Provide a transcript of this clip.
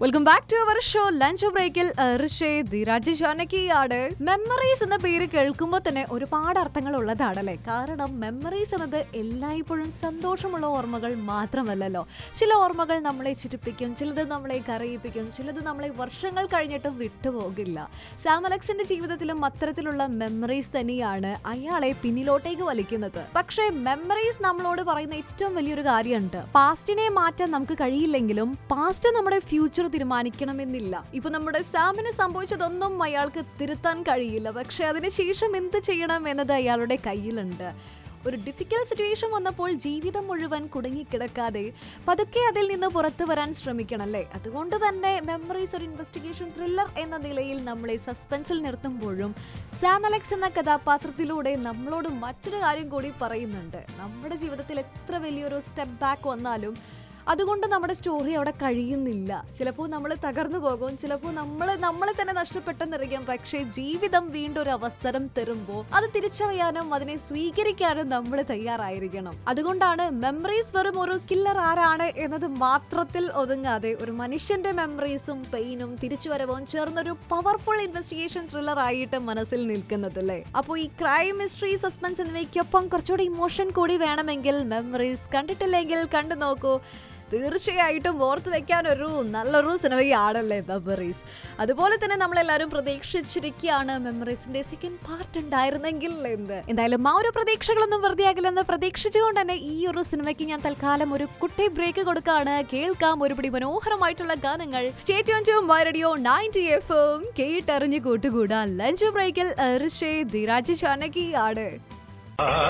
welcome back to our show lunch ബ്രേക്കിൽ Rishi ധിരാജ് ജാനകിയാണ് memories എന്ന പേര് കേൾക്കുമ്പോൾ തന്നെ ഒരുപാട് അർത്ഥങ്ങൾ ഉള്ളതാണല്ലേ കാരണം മെമ്മറീസ് എന്നത് എല്ലായ്പ്പോഴും സന്തോഷമുള്ള ഓർമ്മകൾ മാത്രമല്ലല്ലോ ചില ഓർമ്മകൾ നമ്മളെ ചിരിപ്പിക്കും ചിലത് നമ്മളെ കരയിപ്പിക്കും ചിലത് നമ്മളെ വർഷങ്ങൾ കഴിഞ്ഞിട്ടും വിട്ടുപോകില്ല സാം അലക്സിന്റെ ജീവിതത്തിലും അത്തരത്തിലുള്ള മെമ്മറീസ് തന്നെയാണ് അയാളെ പിന്നിലോട്ടേക്ക് വലിക്കുന്നത് പക്ഷേ മെമ്മറീസ് നമ്മളോട് പറയുന്ന ഏറ്റവും വലിയൊരു കാര്യമുണ്ട് പാസ്റ്റിനെ മാറ്റാൻ നമുക്ക് കഴിയില്ലെങ്കിലും പാസ്റ്റ് നമ്മുടെ ഫ്യൂച്ചർ തീരുമാനിക്കണമെന്നില്ല ഇപ്പൊ നമ്മുടെ സാമിന് സംഭവിച്ചതൊന്നും അയാൾക്ക് തിരുത്താൻ കഴിയില്ല പക്ഷെ അതിനുശേഷം എന്ത് ചെയ്യണം എന്നത് അയാളുടെ കയ്യിലുണ്ട് ഒരു ഡിഫിക്കൽട്ട് സിറ്റുവേഷൻ വന്നപ്പോൾ ജീവിതം മുഴുവൻ കുടുങ്ങിക്കിടക്കാതെ പതുക്കെ അതിൽ നിന്ന് പുറത്തു വരാൻ ശ്രമിക്കണം അല്ലേ അതുകൊണ്ട് തന്നെ മെമ്മറീസ് ഒരു ഇൻവെസ്റ്റിഗേഷൻ ത്രില്ലർ എന്ന നിലയിൽ നമ്മളെ സസ്പെൻസിൽ നിർത്തുമ്പോഴും സാം അലക്സ് എന്ന കഥാപാത്രത്തിലൂടെ നമ്മളോട് മറ്റൊരു കാര്യം കൂടി പറയുന്നുണ്ട് നമ്മുടെ ജീവിതത്തിൽ എത്ര വലിയൊരു സ്റ്റെപ്പ് ബാക്ക് വന്നാലും അതുകൊണ്ട് നമ്മുടെ സ്റ്റോറി അവിടെ കഴിയുന്നില്ല ചിലപ്പോൾ നമ്മൾ തകർന്നു പോകും ചിലപ്പോൾ നമ്മൾ നമ്മളെ തന്നെ നഷ്ടപ്പെട്ടെന്നിരിക്കും പക്ഷേ ജീവിതം വീണ്ടും ഒരു അവസരം തരുമ്പോൾ അത് തിരിച്ചറിയാനും അതിനെ സ്വീകരിക്കാനും നമ്മൾ തയ്യാറായിരിക്കണം അതുകൊണ്ടാണ് മെമ്മറീസ് വെറും ഒരു കില്ലർ ആരാണ് എന്നത് മാത്രത്തിൽ ഒതുങ്ങാതെ ഒരു മനുഷ്യന്റെ മെമ്മറീസും പെയിനും തിരിച്ചുവരവും ചേർന്നൊരു പവർഫുൾ ഇൻവെസ്റ്റിഗേഷൻ ത്രില്ലർ ആയിട്ട് മനസ്സിൽ നിൽക്കുന്നത് അല്ലേ അപ്പോൾ ഈ ക്രൈം മിസ്റ്ററി സസ്പെൻസ് എന്നിവയ്ക്കൊപ്പം കുറച്ചുകൂടി ഇമോഷൻ കൂടി വേണമെങ്കിൽ മെമ്മറീസ് കണ്ടിട്ടില്ലെങ്കിൽ കണ്ടു നോക്കൂ തീർച്ചയായിട്ടും ഓർത്ത് വെക്കാൻ ഒരു നല്ലൊരു സിനിമയാണല്ലേ മെമ്മറീസ് അതുപോലെ തന്നെ നമ്മളെല്ലാവരും പ്രതീക്ഷിച്ചിരിക്കുകയാണ് മെമ്മറീസിന്റെ സെക്കൻഡ് പാർട്ട് ഉണ്ടായിരുന്നെങ്കിൽ എന്ന് എന്തായാലും ആ ഒരു പ്രതീക്ഷകളൊന്നും വെറുതെ ആകില്ലെന്ന് പ്രതീക്ഷിച്ചുകൊണ്ട് തന്നെ ഈ ഒരു സിനിമയ്ക്ക് ഞാൻ തൽക്കാലം ഒരു കുട്ടി ബ്രേക്ക് കൊടുക്കാണ് കേൾക്കാം ഒരുപടി മനോഹരമായിട്ടുള്ള ഗാനങ്ങൾ state to my radio ninety F M കേട്ടറിഞ്ഞ് കൂട്ടുകൂടാ ലഞ്ച് ബ്രേക്കിൽ ഋഷേ ധിരാജ് ചാനകിയാണ് ആ